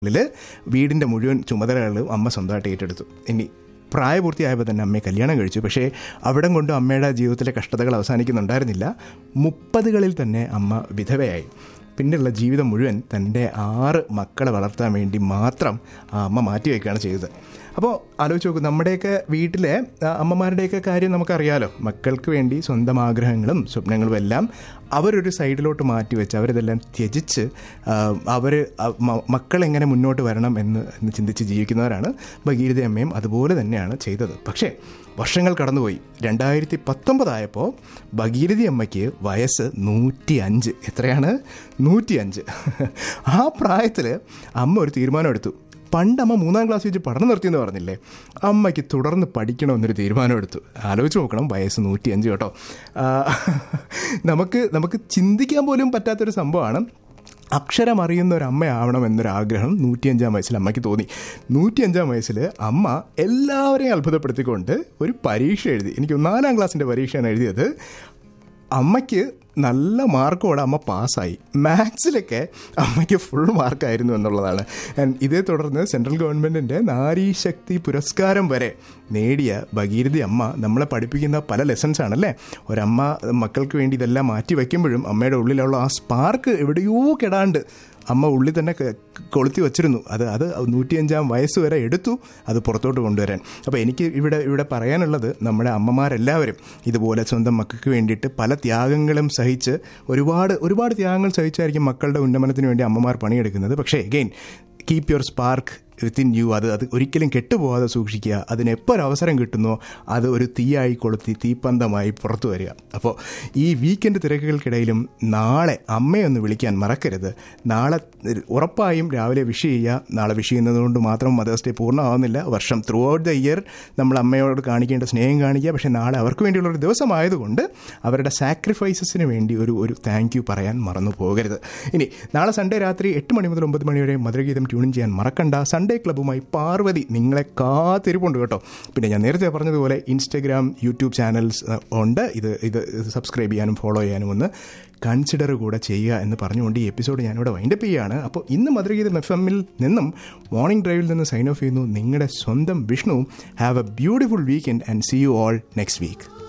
ില് വീടിൻ്റെ മുഴുവൻ ചുമതലകളും അമ്മ സ്വന്തമായിട്ട് ഏറ്റെടുത്തു ഇനി പ്രായപൂർത്തിയായപ്പോൾ തന്നെ അമ്മയെ കല്യാണം കഴിച്ചു പക്ഷേ അവിടം കൊണ്ട് അമ്മയുടെ ജീവിതത്തിലെ കഷ്ടതകൾ അവസാനിക്കുന്നുണ്ടായിരുന്നില്ല മുപ്പതുകളിൽ തന്നെ അമ്മ വിധവയായി പിന്നെയുള്ള ജീവിതം മുഴുവൻ തൻ്റെ ആറ് മക്കളെ വളർത്താൻ വേണ്ടി മാത്രം ആ അമ്മ മാറ്റിവെക്കുകയാണ് ചെയ്തത് അപ്പോൾ ആലോചിച്ച് നോക്കൂ നമ്മുടെയൊക്കെ വീട്ടിലെ ആ, അമ്മമാരുടെയൊക്കെ കാര്യം നമുക്കറിയാലോ മക്കൾക്ക് വേണ്ടി സ്വന്തം ആഗ്രഹങ്ങളും സ്വപ്നങ്ങളും എല്ലാം അവരൊരു സൈഡിലോട്ട് മാറ്റി വെച്ച് അവരിതെല്ലാം ത്യജിച്ച് അവർ മക്കൾ എങ്ങനെ മുന്നോട്ട് വരണം എന്ന് എന്ന് ചിന്തിച്ച് ജീവിക്കുന്നവരാണ് ഭഗീരഥ അമ്മയും അതുപോലെ തന്നെയാണ് ചെയ്തത് പക്ഷേ വർഷങ്ങൾ കടന്നുപോയി രണ്ടായിരത്തി പത്തൊമ്പതായപ്പോൾ ഭഗീരഥി അമ്മയ്ക്ക് വയസ്സ് നൂറ്റി അഞ്ച് എത്രയാണ് നൂറ്റി അഞ്ച് ആ പ്രായത്തിൽ അമ്മ ഒരു തീരുമാനം എടുത്തു പണ്ട് അമ്മ മൂന്നാം ക്ലാസ് വെച്ച് പഠനം നിർത്തിയെന്ന് പറഞ്ഞില്ലേ അമ്മയ്ക്ക് തുടർന്ന് പഠിക്കണമെന്നൊരു തീരുമാനം എടുത്തു ആലോചിച്ച് നോക്കണം വയസ്സ് നൂറ്റി അഞ്ച് കേട്ടോ ആ, നമുക്ക് നമുക്ക് ചിന്തിക്കാൻ പോലും പറ്റാത്തൊരു സംഭവമാണ് അക്ഷരം അറിയുന്ന ഒരു അമ്മയാവണം എന്നൊരാഗ്രഹം നൂറ്റിയഞ്ചാം വയസ്സിൽ അമ്മയ്ക്ക് തോന്നി നൂറ്റിയഞ്ചാം വയസ്സിൽ അമ്മ എല്ലാവരെയും അത്ഭുതപ്പെടുത്തിക്കൊണ്ട് ഒരു പരീക്ഷ എഴുതി എനിക്ക് നാലാം ക്ലാസ്സിൻ്റെ പരീക്ഷയാണ് എഴുതിയത് അമ്മയ്ക്ക് നല്ല മാർക്കോടെ അമ്മ പാസ്സായി മാത്സിലൊക്കെ അമ്മയ്ക്ക് ഫുൾ മാർക്കായിരുന്നു എന്നുള്ളതാണ് And ഇതേ തുടർന്ന് സെൻട്രൽ ഗവൺമെൻറ്റിൻ്റെ നാരീശക്തി പുരസ്കാരം വരെ നേടിയ ഭഗീരഥി അമ്മ നമ്മളെ പഠിപ്പിക്കുന്ന പല ലെസൺസ് ആണല്ലേ ഒരമ്മ മക്കൾക്ക് വേണ്ടി ഇതെല്ലാം മാറ്റി വയ്ക്കുമ്പോഴും അമ്മയുടെ ഉള്ളിലുള്ള ആ സ്പാർക്ക് എവിടെയോ കെടാണ്ട് അമ്മ ഉള്ളിൽ തന്നെ ക- കൊളുത്തി വച്ചിരുന്നു അത് അത് നൂറ്റിയഞ്ചാം വയസ്സ് വരെ എടുത്തു അത് പുറത്തോട്ട് കൊണ്ടുവരാൻ അപ്പോൾ എനിക്ക് ഇവിടെ ഇവിടെ പറയാനുള്ളത് നമ്മുടെ അമ്മമാരെല്ലാവരും ഇതുപോലെ സ്വന്തം മക്കൾക്ക് വേണ്ടിയിട്ട് പല ത്യാഗങ്ങളും സഹിച്ച് ഒരുപാട് ഒരുപാട് ത്യാഗങ്ങൾ സഹിച്ചായിരിക്കും മക്കളുടെ ഉന്നമനത്തിന് വേണ്ടി അമ്മമാർ പണിയെടുക്കുന്നത് പക്ഷേ again keep your spark within you അത് അത് ഒരിക്കലും കെട്ടുപോകാതെ സൂക്ഷിക്കുക അതിന് എപ്പോൾ ഒരു അവസരം കിട്ടുന്നോ അത് ഒരു തീയായി കൊളുത്തി തീപ്പന്തമായി പുറത്തു വരിക അപ്പോൾ ഈ വീക്കെൻഡ് തിരക്കുകൾക്കിടയിലും നാളെ അമ്മയൊന്ന് വിളിക്കാൻ മറക്കരുത് നാളെ ഉറപ്പായും രാവിലെ വിഷ് ചെയ്യുക നാളെ വിഷ് ചെയ്യുന്നത് കൊണ്ട് മാത്രം മദേഴ്സ് ഡേ പൂർണ്ണമാവുന്നില്ല വർഷം ത്രൂ ഔട്ട് ദ ഇയർ നമ്മൾ അമ്മയോട് കാണിക്കേണ്ട സ്നേഹം കാണിക്കുക പക്ഷേ നാളെ അവർക്ക് വേണ്ടിയുള്ള ഒരു ദിവസമായതുകൊണ്ട് അവരുടെ സാക്രിഫൈസസിന് വേണ്ടി ഒരു ഒരു താങ്ക് യു പറയാൻ മറന്നു പോകരുത് ഇനി നാളെ സൺഡേ രാത്രി എട്ട് മണി മുതൽ ഒമ്പത് മണി വരെ മധുരഗീതം ട്യൂൺ ചെയ്യാൻ മറക്കണ്ട സൺഡേ ക്ലബ്ബുമായി പാർവതി നിങ്ങളെ കാത്തിരിപ്പുണ്ട് കേട്ടോ പിന്നെ ഞാൻ നേരത്തെ പറഞ്ഞതുപോലെ ഇൻസ്റ്റഗ്രാം യൂട്യൂബ് ചാനൽസ് അഹ്, ഉണ്ട് ഇത് ഇത് സബ്സ്ക്രൈബ് ചെയ്യാനും ഫോളോ ചെയ്യാനും ഒന്ന് കൺസിഡർ കൂടെ ചെയ്യുക എന്ന് പറഞ്ഞുകൊണ്ട് ഈ എപ്പിസോഡ് ഞാനിവിടെ വൈൻഡപ്പ് ചെയ്യുകയാണ് അപ്പോൾ ഇന്ന് മധുരഗീതം എഫ് എമ്മിൽ നിന്നും മോർണിംഗ് ഡ്രൈവിൽ നിന്ന് സൈൻ ഓഫ് ചെയ്യുന്നു നിങ്ങളുടെ സ്വന്തം Vishnu have a beautiful weekend and see you all next week